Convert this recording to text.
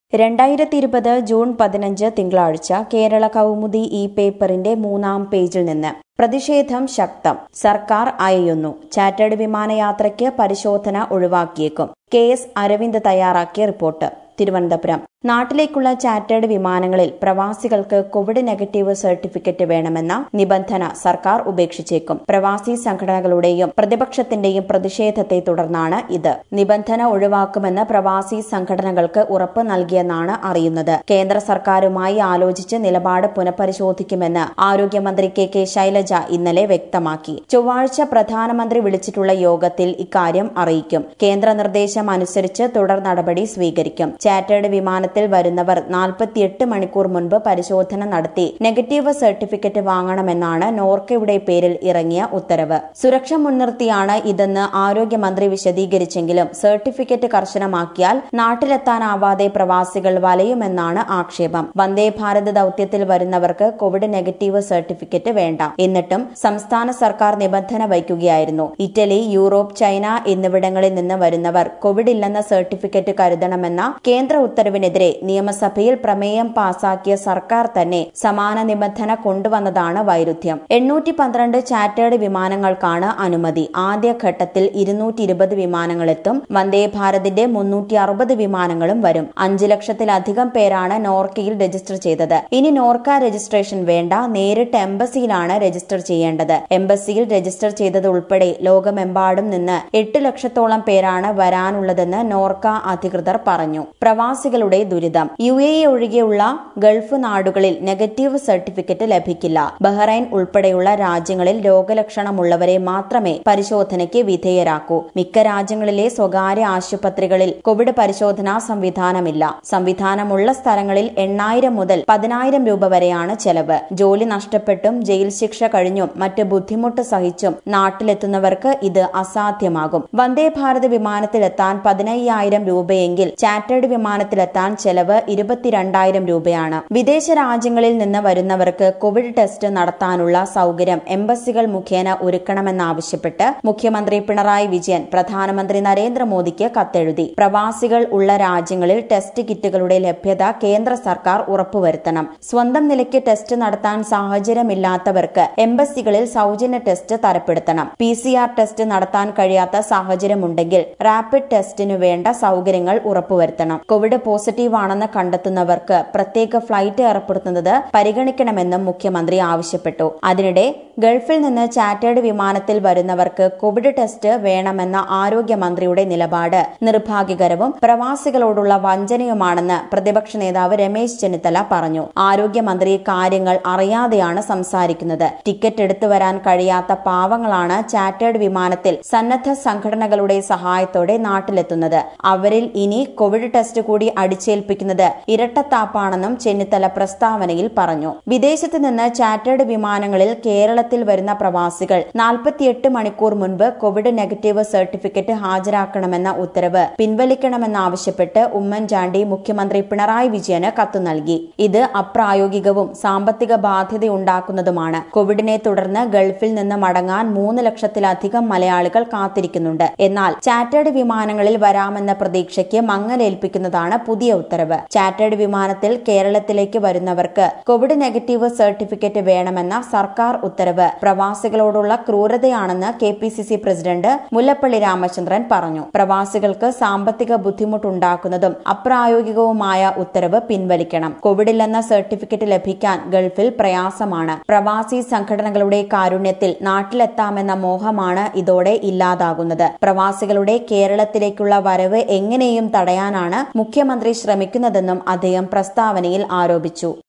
രണ്ടായിരത്തി ഇരുപത് ജൂൺ പതിനഞ്ച് തിങ്കളാഴ്ച കേരള കൗമുദി ഈ പേപ്പറിന്റെ മൂന്നാം പേജിൽ നിന്ന് പ്രതിഷേധം ശക്തം സർക്കാർ അയയുന്നു ചാറ്റേഡ് വിമാനയാത്രയ്ക്ക് പരിശോധന ഒഴിവാക്കിയേക്കും കെ എസ് അരവിന്ദ് തയ്യാറാക്കിയ റിപ്പോർട്ട് തിരുവനന്തപുരം നാട്ടിലേക്കുള്ള ചാറ്റേഡ് വിമാനങ്ങളിൽ പ്രവാസികൾക്ക് കോവിഡ് നെഗറ്റീവ് സർട്ടിഫിക്കറ്റ് വേണമെന്ന നിബന്ധന സർക്കാർ ഉപേക്ഷിച്ചേക്കും പ്രവാസി സംഘടനകളുടെയും പ്രതിപക്ഷത്തിന്റെയും പ്രതിഷേധത്തെ തുടർന്നാണ് ഇത് നിബന്ധന ഒഴിവാക്കുമെന്ന് പ്രവാസി സംഘടനകൾക്ക് ഉറപ്പ് നൽകിയെന്നാണ് അറിയുന്നത് കേന്ദ്ര സർക്കാരുമായി ആലോചിച്ച് നിലപാട് പുനഃപരിശോധിക്കുമെന്ന് ആരോഗ്യമന്ത്രി കെ കെ ശൈലജ ഇന്നലെ വ്യക്തമാക്കി ചൊവ്വാഴ്ച പ്രധാനമന്ത്രി വിളിച്ചിട്ടുള്ള യോഗത്തിൽ ഇക്കാര്യം അറിയിക്കും കേന്ദ്ര നിർദ്ദേശം അനുസരിച്ച് തുടർ നടപടി സ്വീകരിക്കും ചാറ്റേഡ് വിമാനത്തിൽ വരുന്നവർ നാൽപ്പത്തിയെട്ട് മണിക്കൂർ മുൻപ് പരിശോധന നടത്തി നെഗറ്റീവ് സർട്ടിഫിക്കറ്റ് വാങ്ങണമെന്നാണ് നോർക്കയുടെ പേരിൽ ഇറങ്ങിയ ഉത്തരവ് സുരക്ഷ മുൻനിർത്തിയാണ് ഇതെന്ന് ആരോഗ്യമന്ത്രി വിശദീകരിച്ചെങ്കിലും സർട്ടിഫിക്കറ്റ് കർശനമാക്കിയാൽ നാട്ടിലെത്താനാവാതെ പ്രവാസികൾ വലയുമെന്നാണ് ആക്ഷേപം വന്ദേ ഭാരത് ദൌത്യത്തിൽ വരുന്നവർക്ക് കോവിഡ് നെഗറ്റീവ് സർട്ടിഫിക്കറ്റ് വേണ്ട എന്നിട്ടും സംസ്ഥാന സർക്കാർ നിബന്ധന വയ്ക്കുകയായിരുന്നു ഇറ്റലി യൂറോപ്പ് ചൈന എന്നിവിടങ്ങളിൽ നിന്ന് വരുന്നവർ കോവിഡ് ഇല്ലെന്ന സർട്ടിഫിക്കറ്റ് കരുതണമെന്ന കേന്ദ്ര ഉത്തരവിനെതിരെ നിയമസഭയിൽ പ്രമേയം പാസാക്കിയ സർക്കാർ തന്നെ സമാന നിബന്ധന കൊണ്ടുവന്നതാണ് വൈരുദ്ധ്യം എണ്ണൂറ്റി പന്ത്രണ്ട് ചാറ്റേഡ് വിമാനങ്ങൾക്കാണ് അനുമതി ആദ്യഘട്ടത്തിൽ ഇരുന്നൂറ്റി ഇരുപത് വിമാനങ്ങളെത്തും വന്ദേ ഭാരതിന്റെ മുന്നൂറ്റി അറുപത് വിമാനങ്ങളും വരും അഞ്ചു ലക്ഷത്തിലധികം പേരാണ് നോർക്കയിൽ രജിസ്റ്റർ ചെയ്തത് ഇനി നോർക്ക രജിസ്ട്രേഷൻ വേണ്ട നേരിട്ട് എംബസിയിലാണ് രജിസ്റ്റർ ചെയ്യേണ്ടത് എംബസിയിൽ രജിസ്റ്റർ ചെയ്തത് ഉൾപ്പെടെ ലോകമെമ്പാടും നിന്ന് എട്ട് ലക്ഷത്തോളം പേരാണ് വരാനുള്ളതെന്ന് നോർക്ക അധികൃതർ പറഞ്ഞു പ്രവാസികളുടെ ദുരിതം യു എ ഇ ഒഴികെയുള്ള ഗൾഫ് നാടുകളിൽ നെഗറ്റീവ് സർട്ടിഫിക്കറ്റ് ലഭിക്കില്ല ബഹ്റൈൻ ഉൾപ്പെടെയുള്ള രാജ്യങ്ങളിൽ രോഗലക്ഷണമുള്ളവരെ മാത്രമേ പരിശോധനയ്ക്ക് വിധേയരാക്കൂ മിക്ക രാജ്യങ്ങളിലെ സ്വകാര്യ ആശുപത്രികളിൽ കോവിഡ് പരിശോധനാ സംവിധാനമില്ല സംവിധാനമുള്ള സ്ഥലങ്ങളിൽ എണ്ണായിരം മുതൽ പതിനായിരം രൂപ വരെയാണ് ചെലവ് ജോലി നഷ്ടപ്പെട്ടും ജയിൽ ശിക്ഷ കഴിഞ്ഞും മറ്റ് ബുദ്ധിമുട്ട് സഹിച്ചും നാട്ടിലെത്തുന്നവർക്ക് ഇത് അസാധ്യമാകും വന്ദേ ഭാരത് വിമാനത്തിലെത്താൻ പതിനയ്യായിരം രൂപയെങ്കിൽ ചാറ്റേഡ് വിമാനത്തിലെത്താൻ ചെലവ് ഇരുപത്തിരണ്ടായിരം രൂപയാണ് വിദേശ രാജ്യങ്ങളിൽ നിന്ന് വരുന്നവർക്ക് കോവിഡ് ടെസ്റ്റ് നടത്താനുള്ള സൗകര്യം എംബസികൾ മുഖേന ഒരുക്കണമെന്നാവശ്യപ്പെട്ട് മുഖ്യമന്ത്രി പിണറായി വിജയൻ പ്രധാനമന്ത്രി നരേന്ദ്രമോദിക്ക് കത്തെഴുതി പ്രവാസികൾ ഉള്ള രാജ്യങ്ങളിൽ ടെസ്റ്റ് കിറ്റുകളുടെ ലഭ്യത കേന്ദ്ര സർക്കാർ ഉറപ്പുവരുത്തണം സ്വന്തം നിലയ്ക്ക് ടെസ്റ്റ് നടത്താൻ സാഹചര്യമില്ലാത്തവർക്ക് എംബസികളിൽ സൗജന്യ ടെസ്റ്റ് തരപ്പെടുത്തണം പി സി ആർ ടെസ്റ്റ് നടത്താൻ കഴിയാത്ത സാഹചര്യമുണ്ടെങ്കിൽ റാപ്പിഡ് ടെസ്റ്റിനു വേണ്ട സൗകര്യങ്ങൾ ഉറപ്പുവരുത്തണം കോവിഡ് പോസിറ്റീവ് ആണെന്ന് കണ്ടെത്തുന്നവർക്ക് പ്രത്യേക ഫ്ലൈറ്റ് ഏർപ്പെടുത്തുന്നത് പരിഗണിക്കണമെന്നും മുഖ്യമന്ത്രി ആവശ്യപ്പെട്ടു അതിനിടെ ഗൾഫിൽ നിന്ന് ചാറ്റേഡ് വിമാനത്തിൽ വരുന്നവർക്ക് കോവിഡ് ടെസ്റ്റ് വേണമെന്ന ആരോഗ്യമന്ത്രിയുടെ നിലപാട് നിർഭാഗ്യകരവും പ്രവാസികളോടുള്ള വഞ്ചനയുമാണെന്ന് പ്രതിപക്ഷ നേതാവ് രമേശ് ചെന്നിത്തല പറഞ്ഞു ആരോഗ്യമന്ത്രി കാര്യങ്ങൾ അറിയാതെയാണ് സംസാരിക്കുന്നത് ടിക്കറ്റ് എടുത്തു വരാൻ കഴിയാത്ത പാവങ്ങളാണ് ചാറ്റേഡ് വിമാനത്തിൽ സന്നദ്ധ സംഘടനകളുടെ സഹായത്തോടെ നാട്ടിലെത്തുന്നത് അവരിൽ ഇനി കോവിഡ് ടെസ്റ്റ് കൂടി അടിച്ചേൽപ്പിക്കുന്നത് ഇരട്ടത്താപ്പാണെന്നും ചെന്നിത്തല പ്രസ്താവനയിൽ പറഞ്ഞു വിദേശത്ത് നിന്ന് ചാറ്റേഡ് വിമാനങ്ങളിൽ കേരളത്തിൽ വരുന്ന പ്രവാസികൾ നാൽപ്പത്തിയെട്ട് മണിക്കൂർ മുൻപ് കോവിഡ് നെഗറ്റീവ് സർട്ടിഫിക്കറ്റ് ഹാജരാക്കണമെന്ന ഉത്തരവ് പിൻവലിക്കണമെന്നാവശ്യപ്പെട്ട് ഉമ്മൻചാണ്ടി മുഖ്യമന്ത്രി പിണറായി വിജയന് കത്ത് നൽകി ഇത് അപ്രായോഗികവും സാമ്പത്തിക ബാധ്യതയുണ്ടാക്കുന്നതുമാണ് കോവിഡിനെ തുടർന്ന് ഗൾഫിൽ നിന്ന് മടങ്ങാൻ മൂന്ന് ലക്ഷത്തിലധികം മലയാളികൾ കാത്തിരിക്കുന്നുണ്ട് എന്നാൽ ചാറ്റേഡ് വിമാനങ്ങളിൽ വരാമെന്ന പ്രതീക്ഷയ്ക്ക് മങ്ങലേൽപ്പിക്കുന്നതാണ് പുതിയ ഉത്തരവ് ചാറ്റേഡ് വിമാനത്തിൽ കേരളത്തിലേക്ക് വരുന്നവർക്ക് കോവിഡ് നെഗറ്റീവ് സർട്ടിഫിക്കറ്റ് വേണമെന്ന സർക്കാർ ഉത്തരവ് പ്രവാസികളോടുള്ള ക്രൂരതയാണെന്ന് K P C C president Mullappally Ramachandran പറഞ്ഞു പ്രവാസികൾക്ക് സാമ്പത്തിക ബുദ്ധിമുട്ടുണ്ടാക്കുന്നതും അപ്രായോഗികവുമായ ഉത്തരവ് പിൻവലിക്കണം കോവിഡില്ലെന്ന സർട്ടിഫിക്കറ്റ് ലഭിക്കാൻ ഗൾഫിൽ പ്രയാസമാണ് പ്രവാസി സംഘടനകളുടെ കാരുണ്യത്തിൽ നാട്ടിലെത്താമെന്ന മോഹമാണ് ഇതോടെ ഇല്ലാതാകുന്നത് പ്രവാസികളുടെ കേരളത്തിലേക്കുള്ള വരവ് എങ്ങനെയും തടയാനാണ് മുഖ്യമന്ത്രി ശ്രമിക്കുന്നതെന്നും അദ്ദേഹം പ്രസ്താവനയിൽ ആരോപിച്ചു